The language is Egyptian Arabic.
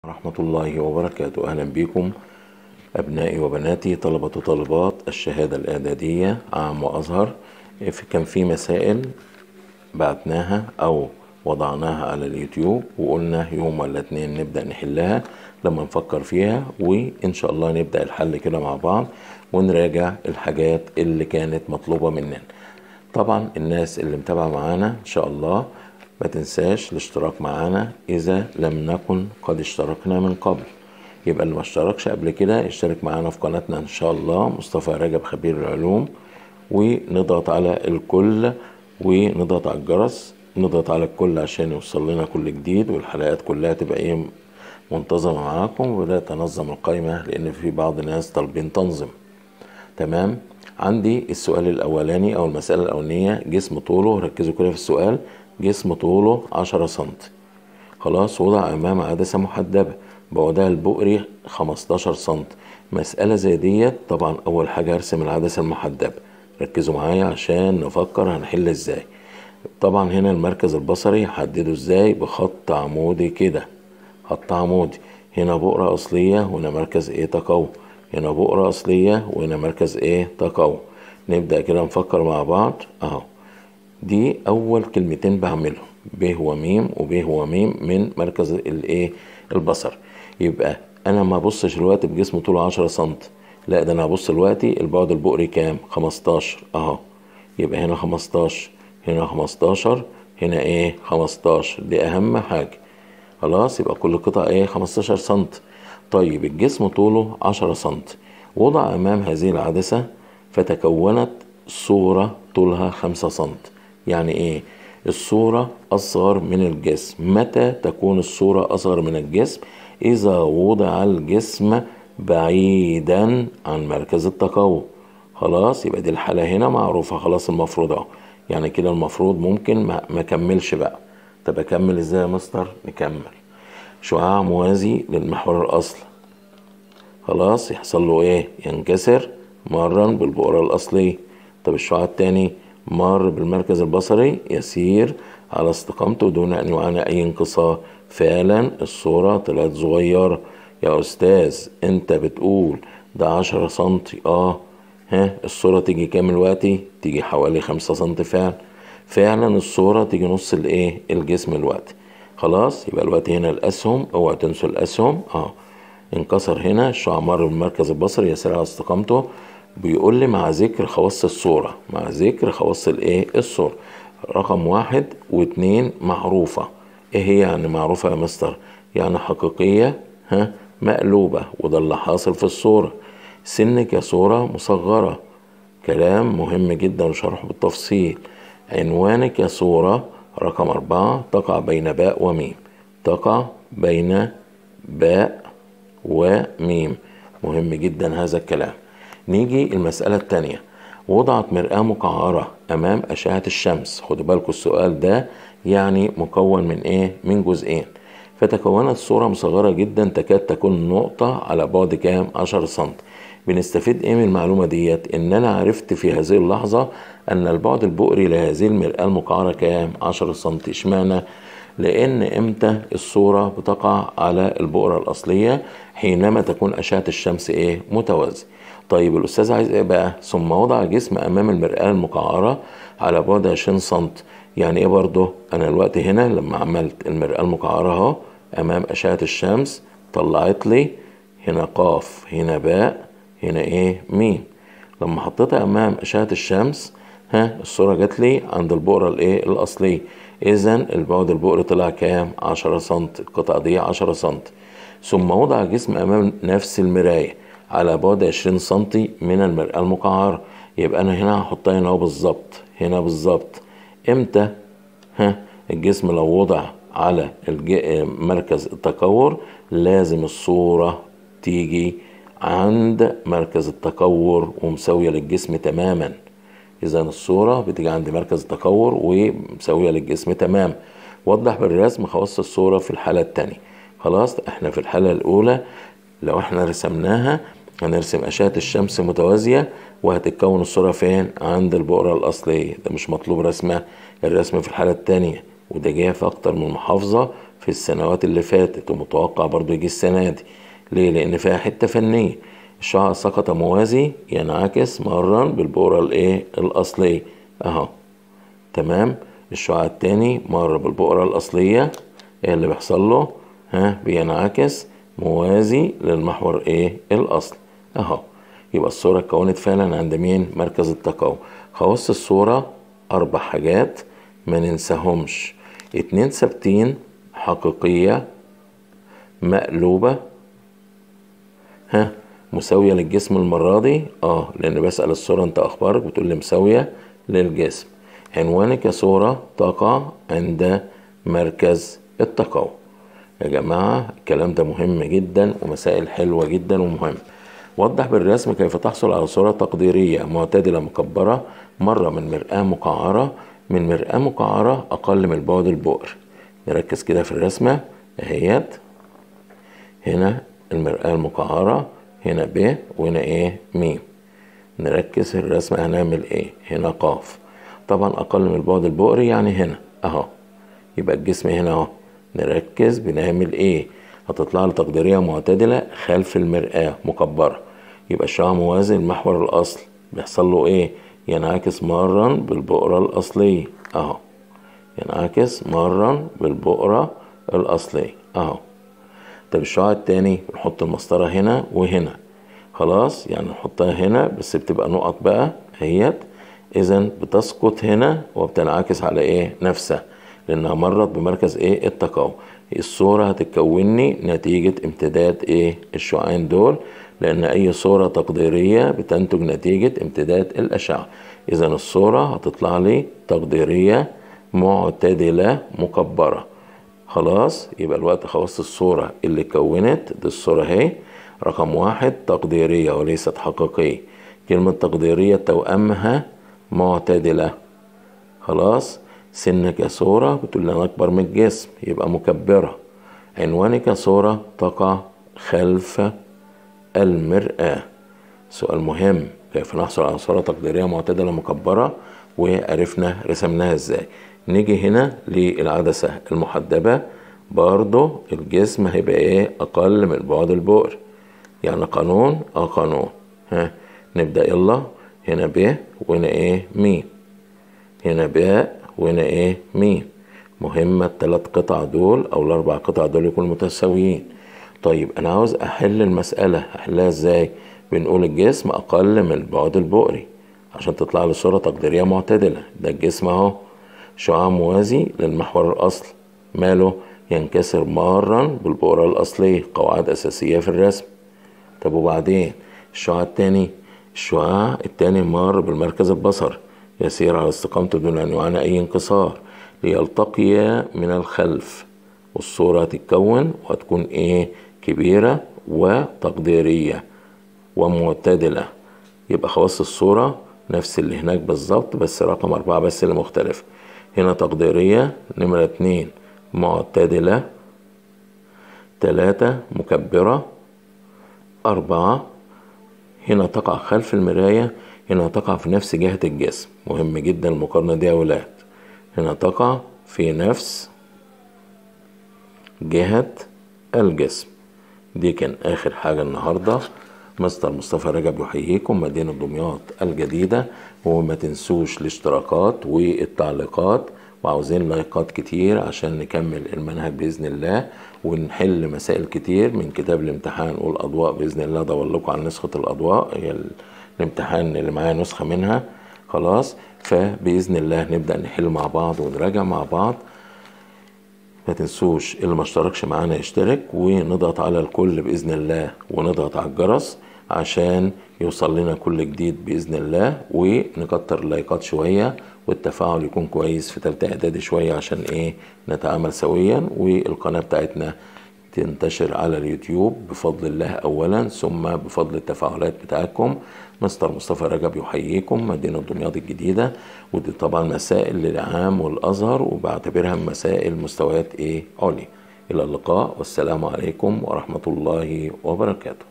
ورحمة الله وبركاته أهلا بكم أبنائي وبناتي طلبة وطالبات الشهادة الإعدادية عام وأزهر في- كان في مسائل بعتناها أو وضعناها على اليوتيوب وقلنا يوم ولا اتنين نبدأ نحلها لما نفكر فيها وإن شاء الله نبدأ الحل كده مع بعض ونراجع الحاجات اللي كانت مطلوبة مننا طبعا الناس اللي متابعة معانا إن شاء الله ما تنساش الاشتراك معانا إذا لم نكن قد اشتركنا من قبل يبقى اللي ما اشتركش قبل كده يشترك معانا في قناتنا إن شاء الله مصطفى رجب خبير العلوم ونضغط على الكل ونضغط على الجرس نضغط على الكل عشان يوصل لنا كل جديد والحلقات كلها تبقى ايه منتظمة معاكم وبدأت أنظم القائمة لأن في بعض الناس طالبين تنظم تمام عندي السؤال الأولاني أو المسألة الأولانية جسم طوله ركزوا كده في السؤال جسم طوله 10 سنتي خلاص وضع أمام عدسة محدبة بعدها البؤري 15 سم مسألة زي ديت طبعا أول حاجة أرسم العدسة المحدبة ركزوا معايا عشان نفكر هنحل إزاي طبعا هنا المركز البصري حدده إزاي بخط عمودي كده خط عمودي هنا بؤرة أصلية وهنا مركز إيه تقوى هنا بؤرة أصلية وهنا مركز إيه تقوى نبدأ كده نفكر مع بعض أهو دي اول كلمتين بعملهم ب وميم وب وميم من مركز الايه البصر يبقى انا ما ابصش دلوقتي بجسم طوله 10 سم لا ده انا هبص دلوقتي البعد البؤري كام 15 اهو يبقى هنا 15 هنا 15 هنا ايه 15 دي اهم حاجه خلاص يبقى كل قطعه ايه 15 سم طيب الجسم طوله 10 سم وضع امام هذه العدسه فتكونت صورة طولها خمسة سنت يعني ايه الصورة أصغر من الجسم متى تكون الصورة أصغر من الجسم إذا وضع الجسم بعيدا عن مركز التقوى خلاص يبقى دي الحالة هنا معروفة خلاص المفروض اهو يعني كده المفروض ممكن ما, ما كملش بقى طب أكمل ازاي يا مستر نكمل شعاع موازي للمحور الأصلي خلاص يحصل له ايه ينكسر مرا بالبؤرة الأصلية طب الشعاع التاني مر بالمركز البصري يسير على استقامته دون أن يعاني أي انكسار فعلا الصورة طلعت صغيرة يا أستاذ أنت بتقول ده عشرة سنتي اه ها الصورة تيجي كام الوقتي تيجي حوالي خمسة سنتي فعلا فعلا الصورة تيجي نص الايه الجسم الوقتي خلاص يبقى الوقت هنا الأسهم اوعى تنسوا الأسهم اه انكسر هنا الشعاع مر بالمركز البصري يسير على استقامته بيقول لي مع ذكر خواص الصورة مع ذكر خواص الايه الصورة رقم واحد واتنين معروفة ايه هي يعني معروفة يا مستر يعني حقيقية ها مقلوبة وده اللي حاصل في الصورة سنك يا صورة مصغرة كلام مهم جدا وشرحه بالتفصيل عنوانك يا صورة رقم أربعة تقع بين باء وميم تقع بين باء وميم مهم جدا هذا الكلام نيجي المسألة التانية وضعت مرآة مقعرة أمام أشعة الشمس خدوا بالكم السؤال ده يعني مكون من إيه؟ من جزئين فتكونت صورة مصغرة جدا تكاد تكون نقطة على بعد كام؟ 10 سم بنستفيد ايه من المعلومة ديت ان انا عرفت في هذه اللحظة ان البعد البؤري لهذه المرآة المقعرة كام 10 سم اشمعنى لان امتى الصورة بتقع على البؤرة الاصلية حينما تكون اشعة الشمس ايه متوازية طيب الاستاذ عايز ايه بقى ثم وضع جسم امام المرآة المقعرة على بعد 20 سم يعني ايه برضه انا الوقت هنا لما عملت المرآة المقعرة اهو امام اشعة الشمس طلعت لي هنا قاف هنا باء هنا ايه ميم لما حطيتها امام اشعة الشمس ها الصورة جات لي عند البؤرة الايه الاصلية اذا البعد البؤري طلع كام 10 سم القطعة دي 10 سم ثم وضع جسم امام نفس المراية على بعد 20 سم من المرآة المقعرة يبقى انا هنا هحطها هنا اهو بالظبط هنا بالظبط امتى ها الجسم لو وضع على الج- مركز التكور لازم الصورة تيجي عند مركز التكور ومساوية للجسم تماما إذا الصورة بتيجي عند مركز التكور ومساوية للجسم تماما وضح بالرسم خواص الصورة في الحالة التانية خلاص احنا في الحالة الأولى لو احنا رسمناها هنرسم أشعة الشمس متوازية وهتتكون الصورة فين؟ عند البؤرة الأصلية ده مش مطلوب رسمها الرسم في الحالة التانية وده جاي في أكتر من محافظة في السنوات اللي فاتت ومتوقع برضو يجي السنة دي ليه لأن فيها حتة فنية الشعاع سقط موازي ينعكس مرا بالبؤرة الايه الأصلية اهو تمام الشعاع التاني مر بالبؤرة الأصلية ايه اللي بيحصل له ها بينعكس موازي للمحور ايه الأصل اهو يبقى الصورة اتكونت فعلا عند مين مركز التقاوم خواص الصورة أربع حاجات ما ننساهمش اتنين ثابتين حقيقية مقلوبة ها مساوية للجسم المرة دي اه لأن بسأل الصورة انت أخبارك بتقول لي مساوية للجسم عنوانك صورة تقع عند مركز التقاوم يا جماعة الكلام ده مهم جدا ومسائل حلوة جدا ومهم وضح بالرسم كيف تحصل على صورة تقديرية معتدلة مكبرة مرة من مرآة مقعرة من مرآة مقعرة أقل من البعد البؤري نركز كده في الرسمة اهيت هنا المرآة المقعرة هنا ب وهنا ايه ميم نركز في الرسمة هنعمل ايه هنا قاف طبعا أقل من البعد البؤري يعني هنا أهو يبقى الجسم هنا أهو نركز بنعمل ايه هتطلع لي تقديرية معتدلة خلف المرآة مكبرة يبقى الشعاع موازي لمحور الأصل بيحصل له ايه ينعكس مرا بالبؤرة الأصلية اهو ينعكس مرا بالبؤرة الأصلية اهو طب الشعاع التاني نحط المسطرة هنا وهنا خلاص يعني نحطها هنا بس بتبقى نقط بقى اهيت اذا بتسقط هنا وبتنعكس على ايه نفسها لانها مرت بمركز ايه التقاوم الصورة هتتكوني نتيجة امتداد ايه الشعاعين دول لان اي صورة تقديرية بتنتج نتيجة امتداد الاشعة اذا الصورة هتطلع لي تقديرية معتدلة مكبرة خلاص يبقى الوقت خواص الصورة اللي كونت دي الصورة اهي رقم واحد تقديرية وليست حقيقية كلمة تقديرية توأمها معتدلة خلاص سنك صورة بتقول لي أنا أكبر من الجسم يبقى مكبرة عنوانك صورة تقع خلف المرآة سؤال مهم كيف نحصل على صورة تقديرية معتدلة مكبرة وعرفنا رسمناها ازاي نيجي هنا للعدسة المحدبة برضو الجسم هيبقى ايه اقل من البعد البؤري يعني قانون اه قانون ها نبدأ يلا هنا ب وهنا ايه ميم هنا باء وهنا ايه ميم مهمة التلات قطع دول او الاربع قطع دول يكونوا متساويين طيب انا عاوز احل المسألة احلها ازاي بنقول الجسم اقل من البعد البؤري عشان تطلع لي صورة تقديرية معتدلة ده الجسم اهو شعاع موازي للمحور الأصل ماله ينكسر مرا بالبؤرة الأصلية قواعد أساسية في الرسم طب وبعدين الشعاع التاني الشعاع التاني مر بالمركز البصري يسير على استقامته دون أن يعاني أي انكسار ليلتقيا من الخلف والصورة هتتكون وهتكون إيه كبيرة وتقديرية ومعتدلة يبقى خواص الصورة نفس اللي هناك بالظبط بس رقم أربعة بس اللي مختلف هنا تقديرية نمرة اتنين معتدلة تلاتة مكبرة أربعة هنا تقع خلف المراية هنا تقع في نفس جهة الجسم مهم جدا المقارنة دي يا ولاد هنا تقع في نفس جهة الجسم دي كان آخر حاجة النهاردة مستر مصطفى رجب يحييكم مدينة دمياط الجديدة وما تنسوش الاشتراكات والتعليقات وعاوزين لايكات كتير عشان نكمل المنهج بإذن الله ونحل مسائل كتير من كتاب الامتحان والأضواء بإذن الله دور لكم عن نسخة الأضواء هي الامتحان اللي معايا نسخة منها خلاص فبإذن الله نبدأ نحل مع بعض ونراجع مع بعض ما تنسوش اللي ما اشتركش معانا يشترك ونضغط على الكل بإذن الله ونضغط على الجرس عشان يوصل لنا كل جديد بإذن الله ونكتر اللايكات شوية والتفاعل يكون كويس في تالتة إعدادي شوية عشان إيه نتعامل سويا والقناة بتاعتنا تنتشر على اليوتيوب بفضل الله أولا ثم بفضل التفاعلات بتاعتكم مستر مصطفى رجب يحييكم مدينة دمياط الجديدة ودي طبعا مسائل للعام والأزهر وبعتبرها مسائل مستويات إيه عليا إلى اللقاء والسلام عليكم ورحمة الله وبركاته